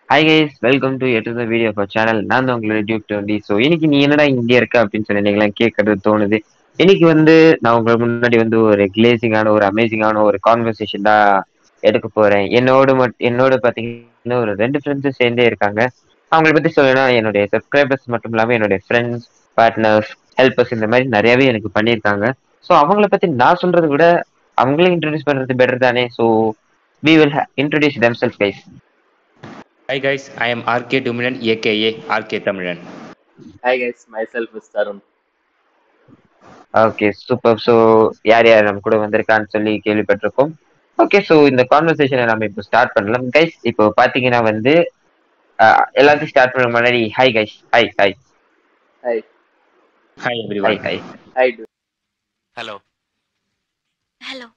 Hi guys welcome to ed the video for channel நான் தான் உங்களோட டியூப் டுவெண்ட்டி ஸோ இன்னைக்கு நீ என்னடா இங்கே இருக்க அப்படின்னு சொல்லி நீங்களாம் கேட்கறது தோணுது இன்னைக்கு வந்து நான் உங்களுக்கு முன்னாடி வந்து ஒரு கிளேசிங்கான ஒரு அமேசிங்கான ஒரு கான்வர்சேஷன் தான் எடுக்க போறேன் என்னோட மட் என்னோட பார்த்தீங்கன்னா ஒரு ரெண்டு ஃப்ரெண்ட்ஸும் சேர்ந்தே இருக்காங்க அவங்கள பத்தி சொல்லணும்னா என்னுடைய சப்ஸ்கிரைபர்ஸ் மட்டும் இல்லாமல் என்னுடைய ஃப்ரெண்ட்ஸ் பார்ட்னர்ஸ் ஹெல்பர்ஸ் இந்த மாதிரி நிறையவே எனக்கு பண்ணியிருக்காங்க ஸோ அவங்கள பத்தி நான் சொல்றதை விட அவங்களே இன்ட்ரடியூஸ் பண்றது பெட்டர் தானே so we will introduce themselves guys Hi guys, I am RK Dominant aka RK Tamilan. Hi guys, myself is Tarun. Okay super so யார் யார் நம்ம கூட வந்திருக்கான்னு சொல்லி கேள்விப்பட்டிருக்கோம் ஓகே ஸோ இந்த கான்வர்சேஷனை நம்ம இப்போ ஸ்டார்ட் பண்ணலாம் கைஸ் இப்போ பார்த்தீங்கன்னா வந்து அஹ், எல்லாத்தையும் ஸ்டார்ட் பண்ண முன்னாடி hi guys hi hi Hi. Hi hi everyone. Hi Hi, dude. Hello. Hello.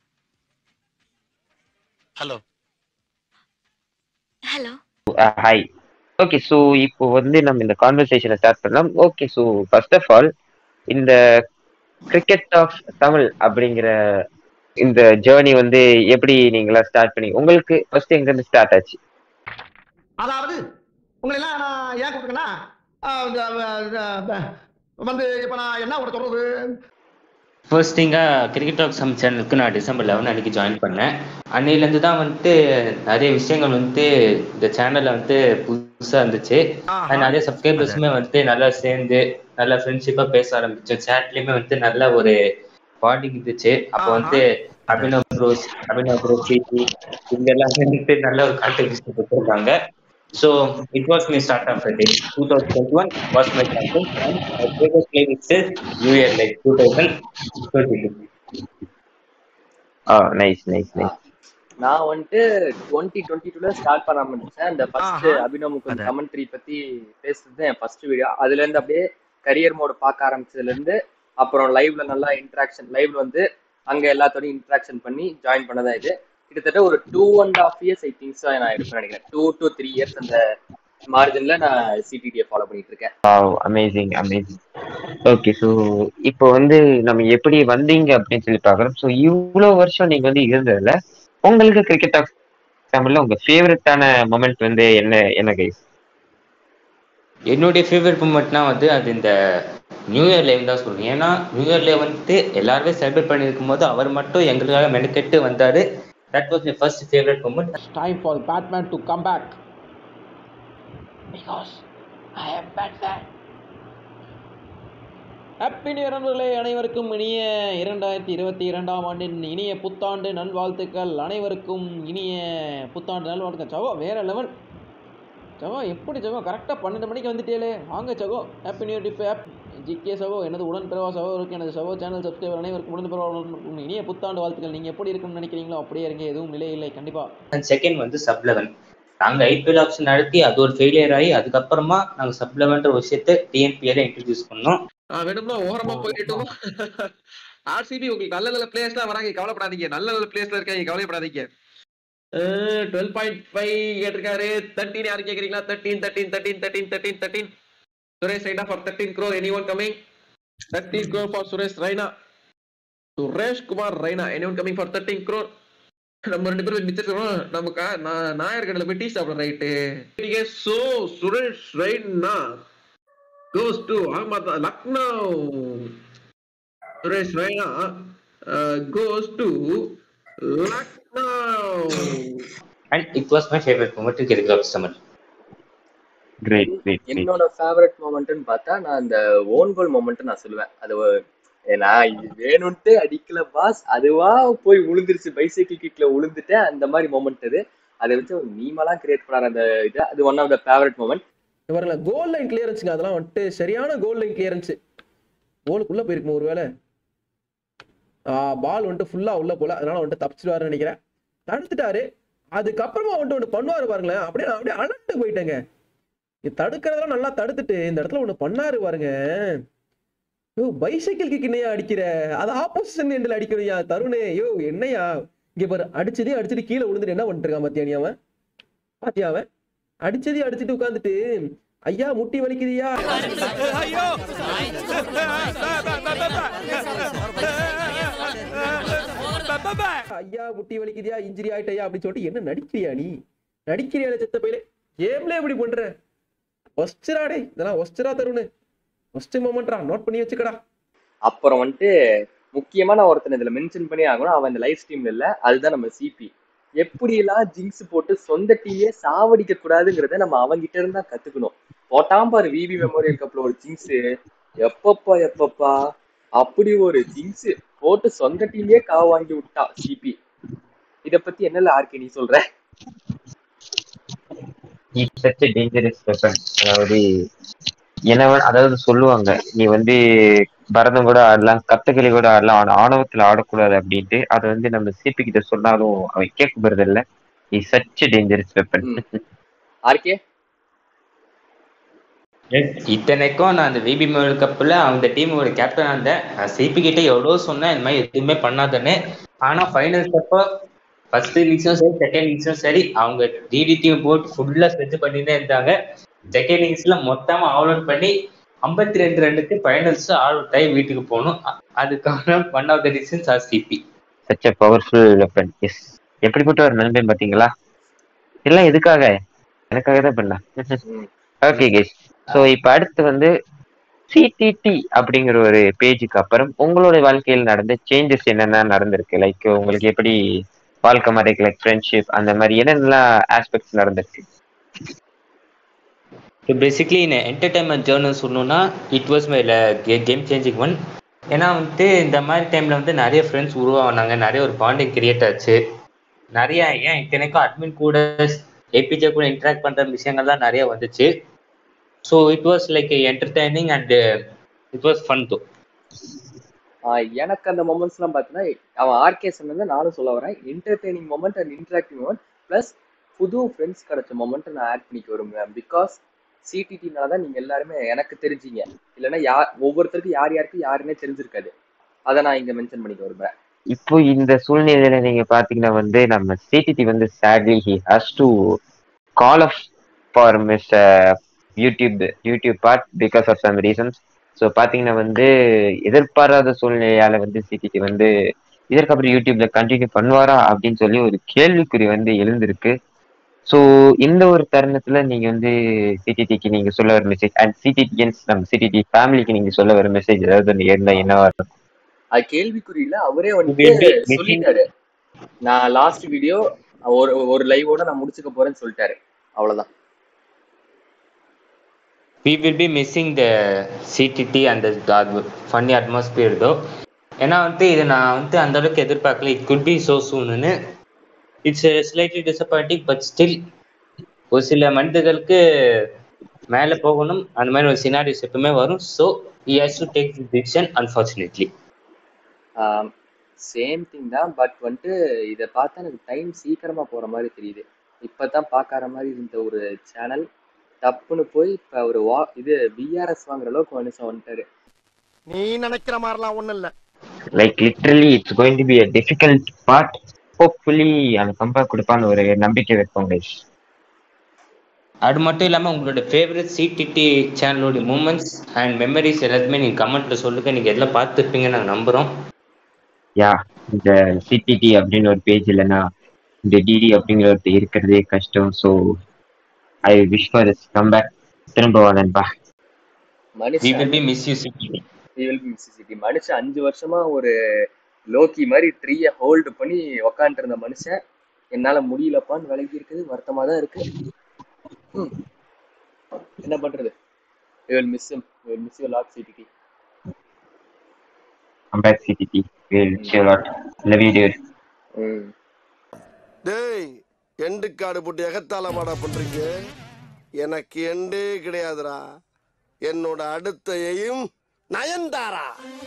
Hello. Hello. Hi okay so இப்போ வந்து நம்ம இந்த கான்வர்சேஷனை ஸ்டார்ட் பண்ணலாம் okay so first of all இந்த கிரிக்கெட் ஆஃப் தமிழ் அப்படிங்கிற இந்த ஜேர்னி வந்து எப்படி நீங்களா ஸ்டார்ட் பண்ணி உங்களுக்கு ஃபர்ஸ்ட் எங்க இருந்து ஸ்டார்ட் ஆச்சு அதாவது உங்களை எல்லாம் நான் ஏன் கூப்பிட்டுக்கன்னா ஆஹ் இந்த, அஹ், அஹ், வந்து இப்ப நான் என்ன உனக்கு சொல்றது ஃபர்ஸ்ட் திங்காக கிரிக்கெட் ஆஃப் சம் சேனலுக்கு நான் டிசம்பர் லெவன் அன்னைக்கு ஜாயின் பண்ணேன் அன்னையிலேருந்து தான் வந்துட்டு நிறைய விஷயங்கள் வந்துட்டு இந்த சேனலில் வந்துட்டு புதுசாக இருந்துச்சு அது நிறைய சப்ஸ்கிரைபர்ஸுமே வந்துட்டு நல்லா சேர்ந்து நல்லா ஃப்ரெண்ட்ஷிப்பாக பேச ஆரம்பிச்சோம் சேட்லேயுமே வந்துட்டு நல்ல ஒரு பாண்டிங் இருந்துச்சு அப்போ வந்து அபினவ் ப்ரோஸ் அபினவ் ப்ரோ பிடி இவங்க எல்லாமே வந்துட்டு நல்ல ஒரு கான்ட்ரிபியூஷன் கொடுத்துருக்காங்க so it was my start of day two thousand twenty one was my start play with new year like two thousand twenty two ah nice nice nice நான் வந்துட்டு டுவெண்ட்டி டுவெண்ட்டி டூல ஸ்டார்ட் பண்ண ஆரம்பிச்சேன் அந்த first ஆஹா. Abhinav Mukund commentary பத்தி பேசுறது என் first video அதுல இருந்து அப்படியே கரியர் மோட் பார்க்க ஆரம்பிச்சதுல இருந்து அப்புறம் லைவ்ல நல்லா இன்ட்ராக்ஷன் லைவ்ல வந்து அங்க எல்லாத்தோடையும் இன்ட்ராக்ஷன் பண்ணி ஜாயின் பண்ணதா இது கிட்டத்தட்ட ஒரு two and half years I thinks நான் இருப்பேன் நினைக்கிறேன் டூ டு த்ரீ இயர்ஸ் அந்த மார்ஜின்ல நான் சிடிடியை ஃபாலோ பண்ணிட்டு இருக்கேன் wow amazing amazing okay so இப்போ வந்து நம்ம எப்படி வந்தீங்க அப்படின்னு சொல்லி பார்க்குறோம் ஸோ இவ்வளோ வருஷம் நீங்க வந்து இருந்ததுல உங்களுக்கு கிரிக்கெட் ஆஃப் தமிழ்ல உங்க ஃபேவரட்டான மொமெண்ட் வந்து என்ன என்ன கைஸ் என்னுடைய ஃபேவரட் மூமெண்ட்னா வந்து அது இந்த நியூ இயர் லைவ் தான் சொல்லுவேன் ஏன்னா நியூ இயர் லைவ் வந்துட்டு எல்லாருமே செலிப்ரேட் பண்ணியிருக்கும் போது அவர் மட்டும் எங்களுக்காக மெனக்கெட்டு வந்தாரு that was my first favourite moment It's time for Batman to come back. Because I am Batman. Happy new நண்பர்களே அனைவருக்கும் இனிய இரண்டாயிரத்தி இருபத்தி இரண்டாம் ஆண்டின் இனிய புத்தாண்டு நல்வாழ்த்துக்கள் அனைவருக்கும் இனிய புத்தாண்டு நல்வாழ்த்துக்கள் சகோ வேற லெவல் சகோ எப்படி சகோ கரெக்டாக பன்னெண்டு மணிக்கு வந்துட்டேலே வாங்க சகோ happy new tip of GK சகோ எனது உடன் பிறவா சகோதரருக்கு எனது சகோ சேனல் சப்ஸ்கிரைபர் அனைவருக்கும் உடன் பிறவா இனிய புத்தாண்டு வாழ்த்துக்கள் நீங்கள் எப்படி இருக்குன்னு நினைக்கிறீங்களோ அப்படியே இருங்க எதுவும் நிலை இல்லை கண்டிப்பாக செகண்ட் வந்து சப் லெவன் நாங்க ஐபிஎல் ஆப்ஷன் நடத்தி அது ஒரு ஃபெயிலியர் ஆகி அதுக்கப்புறமா நாங்க சப் லெவன்ற ஒரு விஷயத்தை டிஎன்பிஎல இன்ட்ரடியூஸ் பண்ணோம் ஆ, வேணும்னா ஓரமா போயிட்டோம் ஆர்சிபி உங்களுக்கு நல்ல நல்ல பிளேயர்ஸ்லாம் வராங்க கவலைப்படாதீங்க நல்ல நல்ல பிளேயர்ஸ்ல இருக்காங்க கவலைப்படாதீங்க டுவெல் பாயிண்ட் ஃபைவ் கேட்டிருக்காரு தேர்ட்டின் யாரு கேக்குறீங்களா thirteen thirteen thirteen thirteen thirteen thirteen Suresh Raina for thirteen crore anyone coming thirteen crore for Suresh Raina Suresh Kumar Raina anyone coming for thirteen crore நம்ம ரெண்டு பேரும் மிச்சம் நமக்கு நான் நாயர் கடையில் போய் டீ சாப்பிட்றேன் right so Suresh Raina goes to Ahmad Lucknow. Suresh Raina uh, goes to Lucknow. And it was my favourite moment cricket of summer great great என்னோட ஃபேவரட் மூமெண்ட்னு பார்த்தா நான் அந்த ஓன் கோல் மூமெண்ட் நான் சொல்லுவேன் அது ஒ- ஏன்னா இது வேணும்ட்டு அடிக்கல பாஸ் அதுவா போய் விழுந்துருச்சு பைசைக்கிள் கிட்ல விழுந்துட்டேன் அந்த மாதிரி மூமெண்ட் அது அதை வச்சு ஒரு மீமெல்லாம் கிரியேட் பண்ணார் அந்த இது அது one of the favourite moment இவர்கள கோல் லைன் கிளியரன்ஸுங்க அதெல்லாம் வந்துட்டு சரியான கோல் லைன் கிளியரன்ஸு கோலுக்குள்ளே போயிருக்கும் ஒருவேளை பால் வந்துட்டு ஃபுல்லாக உள்ளே போல அதனால வந்துட்டு தப்பிச்சிடுவாருன்னு நினைக்கிறேன் தடுத்துட்டாரு அதுக்கப்புறமா வந்துட்டு ஒன்று பண்ணுவார் பாருங்களேன் அப்படியே நான் அப்படியே அலண்டு போயிட்டேங்க இது தடுக்கிறதெல்லாம் நல்லா தடுத்துட்டு இந்த இடத்துல ஒன்று பண்ணாரு பாருங்க யோ பைசைக்கிள் கிண்ணையா அடிக்கிற அது ஆப்போசிஷன் எண்டில் அடிக்கணும்யா தருணே யோ என்னையா இங்கே பாரு அடிச்சதே அடிச்சுட்டு கீழே விழுந்துட்டு என்ன பண்ணிட்டு இருக்கான் பாத்தியா நீ அவன் பாத்தியா அவன் அடிச்சதே அடிச்சுட்டு உட்காந்துட்டு ஐயா முட்டி வலிக்குதியா ஐயா முட்டி வலிக்குதியா இன்ஜுரி ஆயிட்டயா அப்படின்னு சொல்லிட்டு என்ன நடிக்கிறியா நீ நடிக்கிறியா செத்த பையலே கேம்ல எப்படி பண்ற ஒஸ்டரா டேய் இதெல்லாம் ஒஸ்டரா தருணு ஒஸ்ட் மொமெண்ட்ரா நோட் பண்ணி வச்சுக்கடா அப்புறம் வந்துட்டு முக்கியமான ஒருத்தன் இதுல மென்ஷன் பண்ணி ஆகணும் அவன் இந்த லைவ் ஸ்ட்ரீம்ல இல்ல அதுதான் நம்ம சிபி எப்படியெல்லாம் ஜிங்ஸ் போட்டு சொந்த டீமே சாவடிக்க கூடாதுங்கிறத நம்ம அவங்கிட்ட இருந்தா கத்துக்கணும் போட்டாம் பாரு விவி மெமோரியல் கப்ல ஒரு ஜிங்ஸ் எப்பப்பா எப்பப்பா அப்படி ஒரு ஜிங்ஸ் போட்டு சொந்த டீமே காவ வாங்கி விட்டா சிபி இத பத்தி என்னல ஆர்கே நீ சொல்ற இட்ஸ் சச் டேஞ்சரஸ் வெப்பன் அதாவது என்ன வே- அதாவது சொல்லுவாங்க நீ வந்து பரதம் கூட ஆடலாம் கத்துக்களி கூட ஆடலாம் ஆனா ஆணவத்துல ஆடக்கூடாது அப்படின்ட்டு அதை வந்து நம்ம சிபி கிட்ட சொன்னாலும் அவன் கேட்க போறது இல்ல is such dangerous weapon RK இத்தனைக்கும் நான் அந்த விபி வேர்ல்ட் கப்பில் அந்த டீமோட கேப்டனாக இருந்தேன் நான் சிபி கிட்ட எவ்வளோ சொன்னேன் இந்த மாதிரி எதுவுமே பண்ணாதேன்னு ஆனால் ஃபைனல்ஸ் அப்போ ஃபர்ஸ்ட் இன்னிங்ஸும் சரி செகண்ட் இன்னிங்ஸும் சரி அவங்க டிடி டீம் போட்டு ஃபுல்லாக ஸ்பெச்சு பண்ணிட்டே இருந்தாங்க செகண்ட் இன்னிங்ஸ்ல மொத்தமாக ஆல் அவுட் பண்ணி ஐம்பத்தி ரெண்டு ரன்னுக்கு ஃபைனல்ஸ் ஆல் அவுட் ஆகி வீட்டுக்கு போகணும் அ- அதுக்கான one of the reasons are CB such a powerful weapon as எப்படிப்பட்ட ஒரு நண்பன் பாத்தீங்களா எல்லாம் எதுக்காக எனக்காக தான் பண்ணா ஓகே கேஸ் ஸோ இப்போ அடுத்து வந்து சிடிடி அப்படிங்கிற ஒரு பேஜுக்கு அப்புறம் உங்களுடைய வாழ்க்கையில் நடந்த சேஞ்சஸ் என்னென்ன நடந்திருக்கு லைக் உங்களுக்கு எப்படி வாழ்க்கை மாதிரி லைக் ஃப்ரெண்ட்ஷிப் அந்த மாதிரி என்னென்னலாம் ஆஸ்பெக்ட்ஸ் நடந்திருக்கு ஸோ பேசிக்லி இந்த என்டர்டைன்மெண்ட் ஜேர்னல் சொல்லணும்னா it was my game changing one ஏன்னா வந்துட்டு இந்த மாதிரி டைமில் வந்து நிறைய ஃப்ரெண்ட்ஸ் உருவானாங்க நிறைய ஒரு பாண்டிங் கிரியேட் ஆச்சு நிறைய ஏன் இத்தனைக்கும் அட்மின் கூட ஏபிஜே கூட இன்ட்ராக்ட் பண்ணுற விஷயங்கள்லாம் நிறைய வந்துச்சு so it was like entertaining and it was fun though ah எனக்கு அந்த மொமெண்ட்ஸ் எல்லாம் பார்த்தீங்கன்னா அவன் ஆர்கே சொன்னதை நானும் சொல்ல வரேன் entertaining moment and interactive moment plus புது ஃப்ரெண்ட்ஸ் கிடைச்ச மொமெண்ட் நான் ஆட் பண்ணிக்க விரும்புவேன் பிகாஸ் சிடிடினால தான் நீங்க எல்லாருமே எனக்கு தெரிஞ்சீங்க இல்லைன்னா யார் ஒவ்வொருத்தருக்கும் யார் யாருக்கு யாருன்னே தெரிஞ்சிருக்காது அதை நான் இங்க மென்ஷன் பண்ணிக்க விரும்புறேன் இப்போ இந்த சூழ்நிலையில நீங்க பாத்தீங்கன்னா வந்து நம்ம சிடிடி வந்து sadly he has to call off for miss YouTube YouTube part because of some reasons so பாத்தீங்கன்னா வந்து எதிர்பாராத சூழ்நிலையால வந்து சிடிடி வந்து இதற்கப்புறம் யூடியூப்ல கண்டினியூ பண்ணுவாரா அப்படின்னு சொல்லி ஒரு கேள்விக்குறி வந்து எழுந்திருக்கு ஸோ இந்த ஒரு தருணத்துல நீங்க வந்து சிடிடிக்கு நீங்க சொல்ல வர மெசேஜ் அண்ட் சிடிடிஎன்ஸ் நம்ம சிடிடி ஃபேமிலிக்கு நீங்க சொல்ல வர மெசேஜ் ஏதாவது ஒண்ணு இருந்தா என்னவா இருக்கும் அது கேள்விக்குறியில அவரே will வந்துட்டு be missing- சொல்லிட்டாரு நான் லாஸ்ட் வீடியோ ஒரு ஒரு லைவோட நான் முடிச்சுக்க போறேன்னு சொல்லிட்டாரு அவ்வளவுதான் we will be missing the சிடிடி அந்த ஃபன்னி அட்மாஸ்பியர் தோ ஏன்னா வந்து இது நான் வந்து அந்த அளவுக்கு எதிர்பார்க்கல இட் குட் பி ஸோ சூன்னு it's slightly disappointing but still ஒரு சில மனிதர்களுக்கு மேலே போகணும் அந்த மாதிரி ஒரு சினாரிஸ் எப்பவுமே வரும் so he has to take this decision unfortunately same thing தான் பட் வந்துட்டு இதை பார்த்தா எனக்கு டைம் சீக்கிரமா போற மாதிரி தெரியுது இப்பதான் பார்க்கற மாதிரி இருந்த ஒரு சேனல் டப்புன்னு போய் இப்ப ஒரு வா இது பிஆர்எஸ் வாங்குற அளவுக்கு மனுஷன் வந்துட்டாரு நீ நினைக்கிற மாதிரிலாம் ஒண்ணும் இல்ல like literally it's going to be a difficult part hopefully அந்த கம்பேக் கொடுப்பான்னு ஒரு நம்பிக்கை வைப்போம் guys. அது மட்டும் இல்லாமல் உங்களோட ஃபேவரட் சிடிடி சேனலோட மூமெண்ட்ஸ் அண்ட் மெமரிஸ் எல்லாத்தையுமே நீங்கள் கமெண்ட்ல சொல்லுங்க நீங்கள் எல்லாம் பார்த்துருப்பீங்கன்னு நாங்கள் நம்புகிறோம் யா இந்த சிடிடி அப்படின்னு ஒரு பேஜ் இல்லைன்னா இந்த டிடி அப்படிங்கிற ஒரு இருக்கிறதே கஷ்டம் so I wish for his comeback திரும்ப வா நண்பா வி மனுஷன் will be miss you CDT CCD மனுஷன் அஞ்சு வருஷமா ஒரு லோக்கி மாதிரி ட்ரீயை ஹோல்டு பண்ணி உக்காந்துட்டு இருந்த மனுஷன் என்னால முடியலப்பான்னு விலகி இருக்குது வருத்தமா தான் இருக்கு ம். என்ன பண்றது we will miss him we will miss you lot CDT comeback CDT will lot love you dear ம் டேய் எண்டு காடு போட்டு எகத்தால மாடா பண்றீங்க எனக்கு எண்டே கிடையாதுடா என்னோட அடுத்த எய்ம் நயன்தாரா